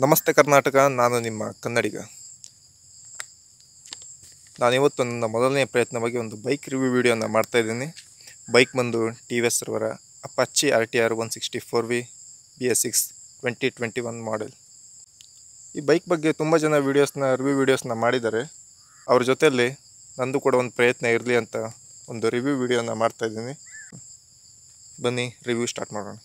ನಮಸ್ತೆ ಕರ್ನಾಟಕ ನಾನು ನಿಮ್ಮ ಕನ್ನಡಿಗ ನಾನಿವತ್ತು ನನ್ನ ಮೊದಲನೇ ಪ್ರಯತ್ನವಾಗಿ ಒಂದು ಬೈಕ್ ರಿವ್ಯೂ ವಿಡಿಯೋನ ಮಾಡ್ತಾ ಇದ್ದೀನಿ ಬೈಕ್ ಬಂದು ಟಿ ವಿ ಎಸ್ ರವರ Apache R T R one sixty four V B S six twenty twenty one model ಈ ಬೈಕ್ ಬಗ್ಗೆ ತುಂಬ ಜನ ವೀಡಿಯೋಸ್ನ ರಿವ್ಯೂ ವೀಡಿಯೋಸ್ನ ಮಾಡಿದ್ದಾರೆ ಅವ್ರ ಜೊತೆಯಲ್ಲಿ ನಂದು ಕೂಡ ಒಂದು ಪ್ರಯತ್ನ ಇರಲಿ ಅಂತ ಒಂದು ರಿವ್ಯೂ ವಿಡಿಯೋನ ಮಾಡ್ತಾ ಇದ್ದೀನಿ ಬನ್ನಿ ರಿವ್ಯೂ ಸ್ಟಾರ್ಟ್ ಮಾಡೋಣ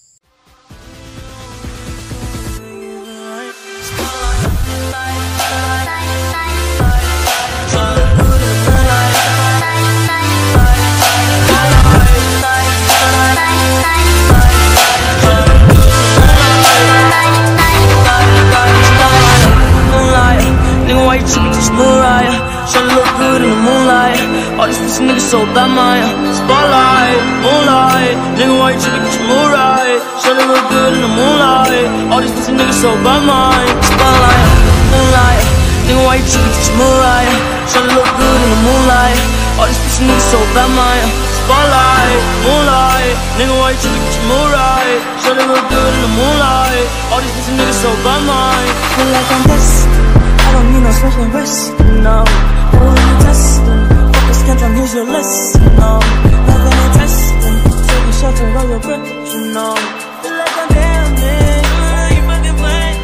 moonlight. Nigga, why you tripping? Just Mariah. Tryna look good in the moonlight. All these pussy niggas so bad, Maya. Spotlight, moonlight. Nigga, why you tripping? Just Mariah. Tryna look good in the moonlight. All these pussy niggas so bad, Maya. Spotlight, moonlight. Nigga, why you tripping? Just Mariah. Tryna look good in the moonlight. All these pussy niggas so bad, Maya. Spotlight, moonlight. Nigga, why you tripping? Just Mariah. Tryna look good in the moonlight. All these pussy niggas so bad, Maya. feel like I'm destined. I don't need no special rest, no. Who you testing? Focus, can't try use your list, no. Nothing ain't testing. Take a shelter of your breath, you know. Feel like I'm damaged. You fucking playing.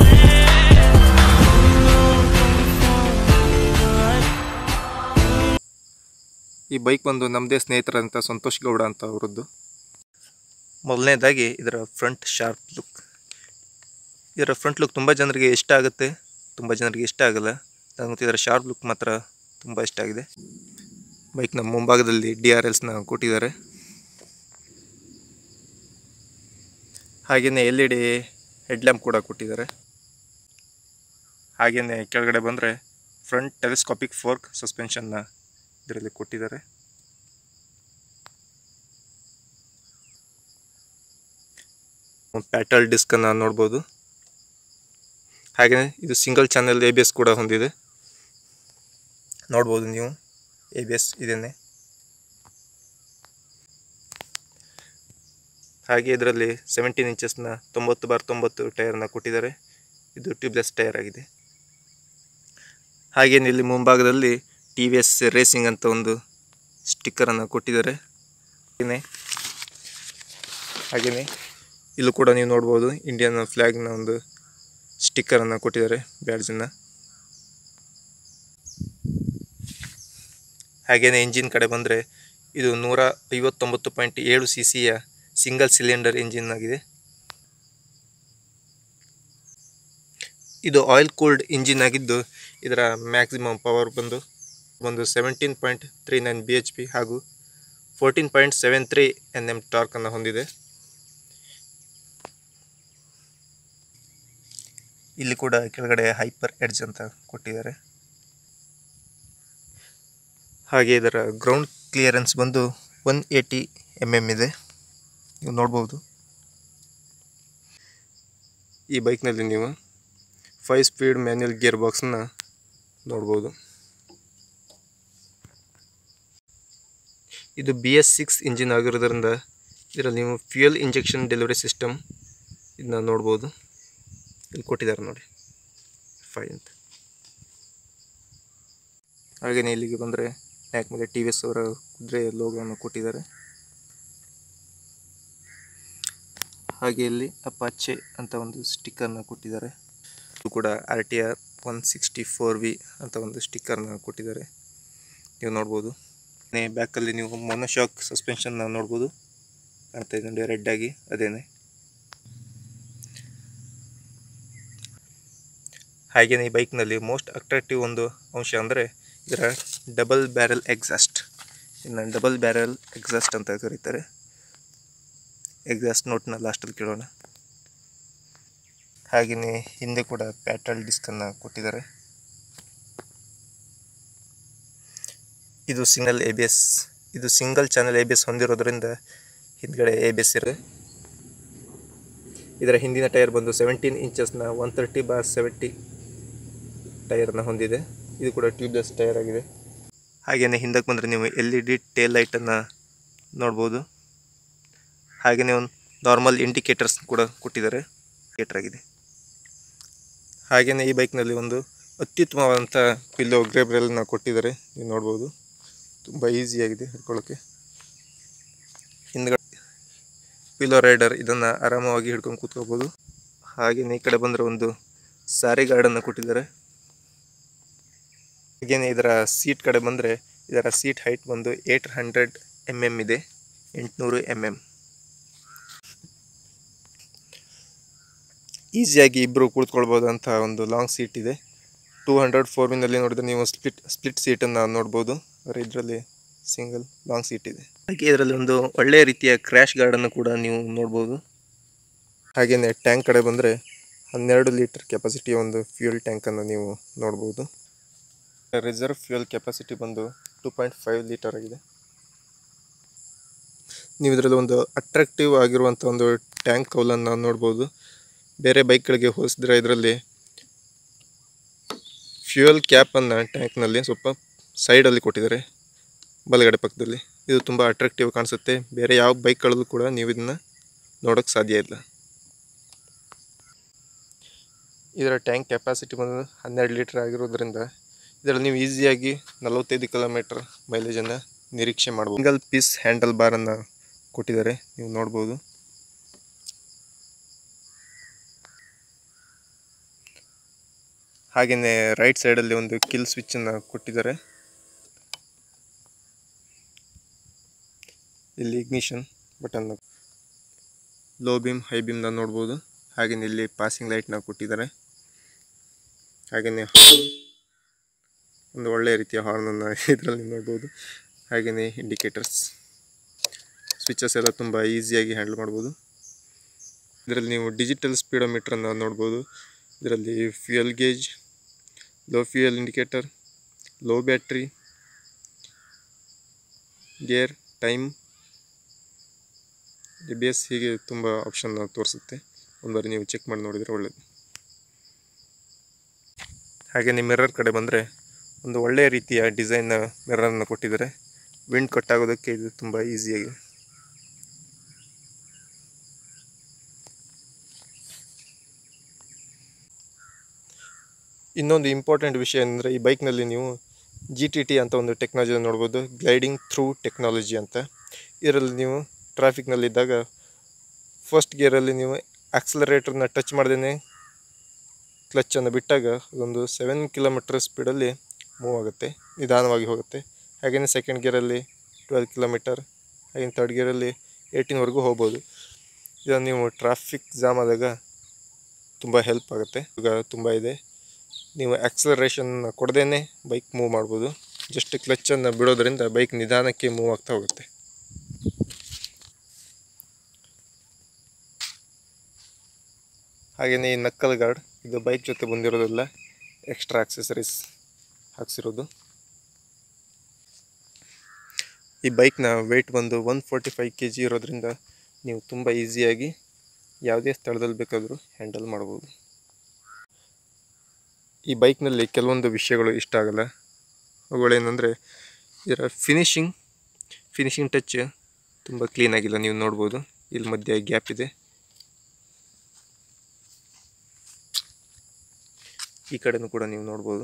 ಈ bike ಬಂದು ನಮ್ಮದೇ ಸ್ನೇಹಿತರಂತ ಸಂತೋಷ್ ಗೌಡ ಅಂತ ಅವರದ್ದು ಮೊದಲನೇದಾಗಿ ಇದರ front sharp look ಇದರ front look ತುಂಬ ಜನರಿಗೆ ಇಷ್ಟ ಆಗುತ್ತೆ ತುಂಬ ಜನರಿಗೆ ಇಷ್ಟ ಆಗಲ್ಲ ನನಗಂತೂ ಇದರ ಶಾರ್ಪ್ ಲುಕ್ ಮಾತ್ರ ತುಂಬ ಇಷ್ಟ ಆಗಿದೆ ಬೈಕ್ನ ಮುಂಭಾಗದಲ್ಲಿ ಡಿ ಆರ್ ಎಲ್ಸ್ನ ಕೊಟ್ಟಿದ್ದಾರೆ ಹಾಗೆಯೇ ಎಲ್ ಇ ಡಿ ಹೆಡ್ಲ್ಯಾಂಪ್ ಕೂಡ ಕೊಟ್ಟಿದ್ದಾರೆ ಹಾಗೆಯೇ ಕೆಳಗಡೆ ಬಂದರೆ ಫ್ರಂಟ್ ಟೆಲಿಸ್ಕೋಪಿಕ್ ಫೋರ್ಕ್ ಸಸ್ಪೆನ್ಷನ್ನ ಇದರಲ್ಲಿ ಕೊಟ್ಟಿದ್ದಾರೆ ಪ್ಯಾಟಲ್ ಡಿಸ್ಕನ್ನು ನೋಡ್ಬೋದು ಹಾಗೆಯೇ ಇದು single channel A B S ಕೂಡ ಹೊಂದಿದೆ ನೋಡ್ಬೋದು ನೀವು ಎ ಬಿ ಎಸ್ ಇದನ್ನೇ ಹಾಗೆ ಇದರಲ್ಲಿ ಸೆವೆಂಟೀನ್ ಇಂಚಸ್ನ ತೊಂಬತ್ತು ಬಾರ್ ತೊಂಬತ್ತು ಟೈರ್ನ ಕೊಟ್ಟಿದ್ದಾರೆ ಇದು ಟ್ಯೂಬ್ಲೆಸ್ ಟೈರ್ ಆಗಿದೆ ಹಾಗೆಯೇ ಇಲ್ಲಿ ಮುಂಭಾಗದಲ್ಲಿ ಟಿ ವಿ ಎಸ್ ರೇಸಿಂಗ್ ಅಂತ ಒಂದು ಸ್ಟಿಕ್ಕರನ್ನು ಕೊಟ್ಟಿದ್ದಾರೆ ಹಾಗೆಯೇ ಹಾಗೆಯೇ ಇಲ್ಲೂ ಕೂಡ ನೀವು ನೋಡ್ಬೋದು ಇಂಡಿಯನ್ ಫ್ಲ್ಯಾಗ್ನ ಒಂದು ಸ್ಟಿಕ್ಕರನ್ನು ಕೊಟ್ಟಿದ್ದಾರೆ ಬ್ಯಾಡ್ಜನ್ನು ಹಾಗೆಯೇ ಇಂಜಿನ್ ಕಡೆ ಬಂದರೆ ಇದು ನೂರ ಐವತ್ತೊಂಬತ್ತು ಪಾಯಿಂಟ್ ಏಳು ಸಿ ಸಿಯ ಸಿಂಗಲ್ ಸಿಲಿಂಡರ್ ಇಂಜಿನ್ ಆಗಿದೆ ಇದು ಆಯಿಲ್ ಕೂಲ್ಡ್ ಇಂಜಿನ್ ಆಗಿದ್ದು ಇದರ ಮ್ಯಾಕ್ಸಿಮಮ್ ಪವರ್ ಬಂದು ಒಂದು seventeen point three nine B H P ಹಾಗೂ fourteen point seven three N M ಟಾರ್ಕನ್ನು ಹೊಂದಿದೆ ಇಲ್ಲಿ ಕೂಡ ಕೆಳಗಡೆ ಹೈಪರ್ ಎಡ್ಜ್ ಅಂತ ಕೊಟ್ಟಿದ್ದಾರೆ ಹಾಗೆ ಇದರ ಗ್ರೌಂಡ್ ಕ್ಲಿಯರೆನ್ಸ್ ಬಂದು ಒನ್ ಏಯ್ಟಿ ಎಮ್ ಎಮ್ ಇದೆ ನೀವು ನೋಡ್ಬೋದು ಈ ಬೈಕ್ನಲ್ಲಿ ನೀವು ಫೈವ್ ಸ್ಪೀಡ್ ಮ್ಯಾನ್ಯಲ್ ಗೇರ್ ಬಾಕ್ಸನ್ನ ನೋಡ್ಬೋದು ಇದು ಬಿ ಎಸ್ ಸಿಕ್ಸ್ ಇಂಜಿನ್ ಆಗಿರೋದ್ರಿಂದ ಇದರಲ್ಲಿ ನೀವು ಫ್ಯೂಯಲ್ ಇಂಜೆಕ್ಷನ್ ಡೆಲಿವರಿ ಸಿಸ್ಟಮ್ ಇದನ್ನ ನೋಡ್ಬೋದು ಇಲ್ಲಿ ಕೊಟ್ಟಿದ್ದಾರೆ ನೋಡಿ ಫೈ ಅಂತ ಹಾಗೆಯೇ ಇಲ್ಲಿಗೆ ಬಂದರೆ ಟ್ಯಾಕ್ ಮೇಲೆ ಟಿ ವಿ ಎಸ್ ಅವರ ಕುದುರೆ ಲೋಗೋವನ್ನು ಕೊಟ್ಟಿದ್ದಾರೆ ಹಾಗೆ ಇಲ್ಲಿ ಅಪಾಚೆ ಅಂತ ಒಂದು ಸ್ಟಿಕ್ಕರ್ನ ಕೊಟ್ಟಿದ್ದಾರೆ ಇದು ಕೂಡ R T R one sixty four V ಅಂತ ಒಂದು ಸ್ಟಿಕ್ಕರ್ನ ಕೊಟ್ಟಿದ್ದಾರೆ ನೀವು ನೋಡ್ಬೋದು ಬ್ಯಾಕಲ್ಲಿ ನೀವು ಮೊನೋಶಾಕ್ ಸಸ್ಪೆನ್ಷನ್ನ ನೋಡ್ಬೋದು ಕಾಣ್ತಾ ಇದೆ ನೋಡಿ ರೆಡ್ ಆಗಿ ಅದೇನೆ ಹಾಗೆಯೇ ಈ ಬೈಕ್ನಲ್ಲಿ ಮೋಸ್ಟ್ ಅಟ್ರಾಕ್ಟಿವ್ ಒಂದು ಅಂಶ ಅಂದರೆ ಇದರ ಡಬಲ್ ಬ್ಯಾರಲ್ ಎಕ್ಸಾಸ್ಟ್ ಇನ್ನು ಡಬಲ್ ಬ್ಯಾರಲ್ ಎಕ್ಸಾಸ್ಟ್ ಅಂತ ಕರೀತಾರೆ ಎಕ್ಸಾಸ್ಟ್ ನೋಟ್ನ ಲಾಸ್ಟಲ್ಲಿ ಕೇಳೋಣ ಹಾಗೆಯೇ ಹಿಂದೆ ಕೂಡ ಪ್ಯಾಟ್ರಲ್ ಡಿಸ್ಕನ್ನು ಕೊಟ್ಟಿದ್ದಾರೆ ಇದು ಸಿಂಗಲ್ ಎ ಬಿ ಎಸ್ ಇದು single channel A B S ಹೊಂದಿರೋದ್ರಿಂದ ಹಿಂದ್ಗಡೆ ಎ ಬಿ ಎಸ್ ಇರುತ್ತೆ ಇದರ ಹಿಂದಿನ ಟೈರ್ ಬಂದು ಸೆವೆಂಟೀನ್ ಇಂಚಸ್ನ ಒನ್ ತರ್ಟಿ ಬಾರ್ ಸೆವೆಂಟಿ ಟೈರನ್ನು ಹೊಂದಿದೆ ಇದು ಕೂಡ ಟ್ಯೂಬ್ಲೆಸ್ ಟೈರ್ ಆಗಿದೆ ಹಾಗೆಯೇ ಹಿಂದಕ್ಕೆ ಬಂದರೆ ನೀವು ಎಲ್ ಇ ಡಿ ಟೇಲ್ ಲೈಟನ್ನು ನೋಡ್ಬೋದು ಹಾಗೆಯೇ ಒಂದು ನಾರ್ಮಲ್ ಇಂಡಿಕೇಟರ್ಸ್ ಕೂಡ ಕೊಟ್ಟಿದ್ದಾರೆ ಇಂಡಿಕೇಟರ್ ಆಗಿದೆ ಹಾಗೆಯೇ ಈ ಬೈಕ್ನಲ್ಲಿ ಒಂದು ಅತ್ಯುತ್ತಮವಾದಂಥ ಪಿಲ್ಲೋ ಗ್ರೇಬ್ರೆಲ್ನ ಕೊಟ್ಟಿದ್ದಾರೆ ನೀವು ನೋಡ್ಬೋದು ತುಂಬ ಈಸಿಯಾಗಿದೆ ಹಿಡ್ಕೊಳ್ಳೋಕ್ಕೆ ಹಿಂದ್ಗಡೆ ಪಿಲ್ಲೋ ರೈಡರ್ ಇದನ್ನು ಆರಾಮವಾಗಿ ಹಿಡ್ಕೊಂಡು ಕೂತ್ಕೋಬೋದು ಹಾಗೆಯೇ ಈ ಕಡೆ ಬಂದರೆ ಒಂದು ಸ್ಯಾರಿ ಗಾರ್ಡನ್ನು ಕೊಟ್ಟಿದ್ದಾರೆ ಹಾಗೆಯೇ ಇದರ ಸೀಟ್ ಕಡೆ ಬಂದರೆ ಇದರ ಸೀಟ್ ಹೈಟ್ ಬಂದು ಏಟ್ ಹಂಡ್ರೆಡ್ ಎಮ್ ಎಮ್ ಇದೆ ಎಂಟುನೂರು ಎಮ್ ಎಮ್ ಈಸಿಯಾಗಿ ಇಬ್ಬರು ಕೂತ್ಕೊಳ್ಬೋದಂಥ ಒಂದು ಲಾಂಗ್ ಸೀಟ್ ಇದೆ ಟೂ ಹಂಡ್ರೆಡ್ ಫೋರ್ ವಿನಲ್ಲಿ ನೋಡಿದ್ರೆ ನೀವು ಸ್ಪ್ಲಿಟ್ ಸ್ಪ್ಲಿಟ್ ಸೀಟನ್ನು ನೋಡ್ಬೋದು ಆದರೆ ಇದರಲ್ಲಿ ಸಿಂಗಲ್ ಲಾಂಗ್ ಸೀಟ್ ಇದೆ ಹಾಗೆ ಇದರಲ್ಲಿ ಒಂದು ಒಳ್ಳೆಯ ರೀತಿಯ ಕ್ರ್ಯಾಶ್ ಗಾರ್ಡನ್ನು ಕೂಡ ನೀವು ನೋಡ್ಬೋದು ಹಾಗೆಯೇ ಟ್ಯಾಂಕ್ ಕಡೆ ಬಂದರೆ ಹನ್ನೆರಡು ಲೀಟರ್ ಕೆಪಾಸಿಟಿಯ ಒಂದು ಫ್ಯೂಯಲ್ ಟ್ಯಾಂಕನ್ನು ನೀವು ನೋಡ್ಬೋದು ರಿಸರ್ವ್ ಫ್ಯೂಯಲ್ ಕೆಪಾಸಿಟಿ ಬಂದು ಟೂ ಪಾಯಿಂಟ್ ಫೈವ್ ಲೀಟರ್ ಆಗಿದೆ ನೀವು ಇದರಲ್ಲಿ ಒಂದು ಅಟ್ರಾಕ್ಟಿವ್ ಆಗಿರುವಂಥ ಒಂದು ಟ್ಯಾಂಕ್ ಕೌಲನ್ನು ನೋಡ್ಬೋದು ಬೇರೆ ಬೈಕ್ಗಳಿಗೆ ಹೋಲಿಸಿದ್ರೆ ಇದರಲ್ಲಿ ಫ್ಯೂಯಲ್ ಕ್ಯಾಪನ್ನು ಟ್ಯಾಂಕ್ನಲ್ಲಿ ಸ್ವಲ್ಪ ಸೈಡಲ್ಲಿ ಕೊಟ್ಟಿದ್ದಾರೆ ಬಲಗಡೆ ಪಕ್ಕದಲ್ಲಿ ಇದು ತುಂಬ ಅಟ್ರಾಕ್ಟಿವ್ ಕಾಣಿಸುತ್ತೆ ಬೇರೆ ಯಾವ ಬೈಕ್ಗಳಲ್ಲೂ ಕೂಡ ನೀವು ಇದನ್ನು ನೋಡೋಕ್ಕೆ ಸಾಧ್ಯ ಇಲ್ಲ ಇದರ ಟ್ಯಾಂಕ್ ಕೆಪಾಸಿಟಿ ಬಂದು ಹನ್ನೆರಡು ಲೀಟರ್ ಆಗಿರೋದ್ರಿಂದ ಇದರಲ್ಲಿ ನೀವು ಈಸಿಯಾಗಿ ನಲವತ್ತೈದು ಕಿಲೋಮೀಟರ್ ಮೈಲೇಜನ್ನು ನಿರೀಕ್ಷೆ ಮಾಡ್ಬೋದು ಸಿಂಗಲ್ ಪೀಸ್ ಹ್ಯಾಂಡಲ್ ಬಾರನ್ನು ಕೊಟ್ಟಿದ್ದಾರೆ ನೀವು ನೋಡ್ಬೋದು ಹಾಗೆಯೇ ರೈಟ್ ಸೈಡಲ್ಲಿ ಒಂದು ಕಿಲ್ ಸ್ವಿಚ್ಚನ್ನು ಕೊಟ್ಟಿದ್ದಾರೆ ಇಲ್ಲಿ ignition button low beam high ಬೀಮ್ನ ನೋಡ್ಬೋದು ಹಾಗೆಯೇ ಇಲ್ಲಿ ಪಾಸಿಂಗ್ ಲೈಟ್ನ ಕೊಟ್ಟಿದ್ದಾರೆ ಹಾಗೆಯೇ ಒಂದು ಒಳ್ಳೆಯ ರೀತಿಯ ಹಾರ್ನನ್ನು ಇದರಲ್ಲಿ ನೋಡ್ಬೋದು ಹಾಗೆಯೇ ಇಂಡಿಕೇಟರ್ಸ್ ಸ್ವಿಚಸ್ ಎಲ್ಲ ತುಂಬ ಈಸಿಯಾಗಿ ಹ್ಯಾಂಡಲ್ ಮಾಡ್ಬೋದು ಇದರಲ್ಲಿ ನೀವು ಡಿಜಿಟಲ್ ಸ್ಪೀಡೋಮೀಟ್ರನ್ನು ನೋಡ್ಬೋದು ಇದರಲ್ಲಿ fuel gauge low fuel indicator low battery gear time A B S ಹೀಗೆ ತುಂಬ ಆಪ್ಷನ್ ತೋರಿಸುತ್ತೆ ಒಂದು ಬಾರಿ ನೀವು ಚೆಕ್ ಮಾಡಿ ನೋಡಿದರೆ ಒಳ್ಳೆಯದು ಹಾಗೆ ನಿಮ್ಮ ಮಿರರ್ ಕಡೆ ಬಂದರೆ ಒಂದು ಒಳ್ಳೆಯ ರೀತಿಯ ಡಿಸೈನ್ ಮಿರರನ್ನು ಕೊಟ್ಟಿದ್ದಾರೆ ವಿಂಡ್ ಕಟ್ ಆಗೋದಕ್ಕೆ ಇದು ತುಂಬ ಈಸಿಯಾಗಿ ಇನ್ನೊಂದು ಇಂಪಾರ್ಟೆಂಟ್ ವಿಷಯ ಅಂದರೆ ಈ ಬೈಕ್ನಲ್ಲಿ ನೀವು ಜಿ ಟಿ ಟಿ ಅಂತ ಒಂದು ಟೆಕ್ನಾಲಜಿನ ನೋಡ್ಬೋದು ಗ್ಲೈಡಿಂಗ್ ಥ್ರೂ ಟೆಕ್ನಾಲಜಿ ಅಂತ ಇದರಲ್ಲಿ ನೀವು ಟ್ರಾಫಿಕ್ನಲ್ಲಿದ್ದಾಗ ಫಸ್ಟ್ ಗೇರಲ್ಲಿ ನೀವು ಆಕ್ಸಲರೇಟರ್ನ ಟಚ್ ಮಾಡ್ದೇ ಕ್ಲಚ್ಚನ್ನು ಬಿಟ್ಟಾಗ ಅದೊಂದು ಸೆವೆನ್ ಕಿಲೋಮೀಟರ್ ಸ್ಪೀಡಲ್ಲಿ ಮೂವ್ ಆಗುತ್ತೆ ನಿಧಾನವಾಗಿ ಹೋಗುತ್ತೆ ಹಾಗೆಯೇ ಸೆಕೆಂಡ್ ಗೇರಲ್ಲಿ ಟ್ವೆಲ್ ಕಿಲೋಮೀಟರ್ ಹಾಗೆಯೇ ತರ್ಡ್ ಗೇರಲ್ಲಿ ಏಯ್ಟೀನ್ವರೆಗೂ ಹೋಗ್ಬೋದು ಇದನ್ನು ನೀವು ಟ್ರಾಫಿಕ್ ಜಾಮ್ ಆದಾಗ ತುಂಬ ಹೆಲ್ಪ್ ಆಗುತ್ತೆ ಈಗ ತುಂಬ ಇದೆ ನೀವು ಆಕ್ಸಲರೇಷನ್ ಕೊಡದೇ ಬೈಕ್ ಮೂವ್ ಮಾಡ್ಬೋದು ಜಸ್ಟ್ ಕ್ಲಚ್ಚನ್ನು ಬಿಡೋದ್ರಿಂದ ಬೈಕ್ ನಿಧಾನಕ್ಕೆ ಮೂವ್ ಆಗ್ತಾ ಹೋಗುತ್ತೆ ಹಾಗೆಯೇ ಈ ನಕ್ಕಲ್ ಗಾರ್ಡ್ ಇದು ಬೈಕ್ ಜೊತೆ ಬಂದಿರೋದಿಲ್ಲ ಎಕ್ಸ್ಟ್ರಾ ಆಕ್ಸೆಸರೀಸ್ ಹಾಕ್ಸಿರೋದು ಈ ಬೈಕ್ನ ವೆಯ್ಟ್ ಬಂದು one forty five K G ಇರೋದ್ರಿಂದ ನೀವು ತುಂಬ ಈಸಿಯಾಗಿ ಯಾವುದೇ ಸ್ಥಳದಲ್ಲಿ ಬೇಕಾದರೂ ಹ್ಯಾಂಡಲ್ ಮಾಡ್ಬೋದು ಈ ಬೈಕ್ನಲ್ಲಿ ಕೆಲವೊಂದು ವಿಷಯಗಳು ಇಷ್ಟ ಆಗಲ್ಲ ಅವುಗಳೇನೆಂದರೆ ಇದರ ಫಿನಿಶಿಂಗ್ ಫಿನಿಶಿಂಗ್ ಟಚ್ ತುಂಬ ಕ್ಲೀನಾಗಿಲ್ಲ ನೀವು ನೋಡ್ಬೋದು ಇಲ್ಲಿ ಮಧ್ಯೆ ಗ್ಯಾಪ್ ಇದೆ ಈ ಕಡೆನೂ ಕೂಡ ನೀವು ನೋಡ್ಬೋದು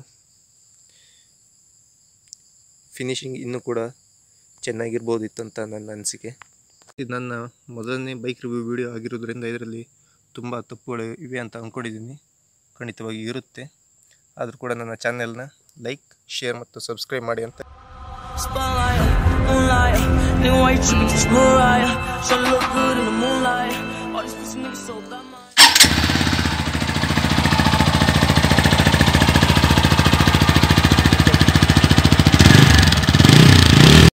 ಫಿನಿಶಿಂಗ್ ಇನ್ನೂ ಕೂಡ ಚೆನ್ನಾಗಿರ್ಬೋದಿತ್ತಂತ ನನ್ನ ಅನಿಸಿಕೆ ಇದು ನನ್ನ ಮೊದಲನೇ ಬೈಕ್ ರಿವ್ಯೂ ವಿಡಿಯೋ ಆಗಿರೋದ್ರಿಂದ ಇದರಲ್ಲಿ ತುಂಬ ತಪ್ಪುಗಳು ಇವೆ ಅಂತ ಅಂದ್ಕೊಂಡಿದ್ದೀನಿ ಖಂಡಿತವಾಗಿ ಇರುತ್ತೆ ಆದರೂ ಕೂಡ ನನ್ನ ಚಾನೆಲ್ನ ಲೈಕ್ ಶೇರ್ ಮತ್ತು ಸಬ್ಸ್ಕ್ರೈಬ್ ಮಾಡಿ ಅಂತ Spotlight, moonlight, nigga, why you tripping? Just Mariah. Tryna look good in the moonlight. All these pussy niggas so dumb.